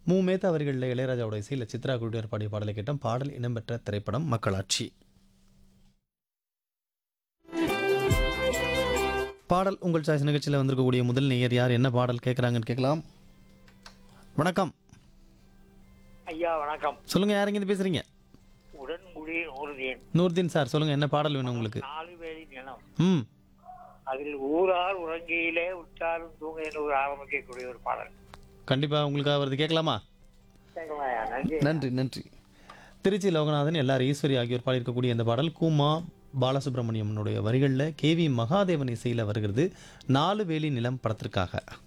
மு மேத்தா அவர்களில் இளையராஜாவோட இசையில் சித்ரா குழுவினர் பாடிய பாடலை கேட்டோம் பாடல் இடம்பெற்ற திரைப்படம் மக்களாட்சி பாடல் உங்கள் சாய்ஸ் நிகழ்ச்சியில் வந்திருக்கக்கூடிய முதல் நேயர் யார் என்ன பாடல் கேட்குறாங்கன்னு கேட்கலாம் வணக்கம் ஐயா வணக்கம் சொல்லுங்க யாருங்க இது பேசுறீங்க உடன்குடி ஊர்தியன் நூர்தீன் சார் சொல்லுங்க என்ன பாடல் வேணும் உங்களுக்கு நாலு வேலி நிலம் ம் அதில் ஊரார் உறங்கியிலே உற்றாரும் தூங்க என்று ஒரு ஆரம்பிக்கக்கூடிய ஒரு பாடல் கண்டிப்பா உங்களுக்காக வருது கேட்கலாமா கேட்கலாம் ஐயா, நன்றி நன்றி நன்றி திருச்சி லோகநாதன் எல்லார் ஈஸ்வரி ஆகியோர் பாடியிருக்கக்கூடிய இந்த பாடல் கூமா பாலசுப்ரமணியம்னுடைய வரிகளில் கேவி மகாதேவன் இசையில் வருகிறது நாலு வேலி நிலம் படத்திற்காக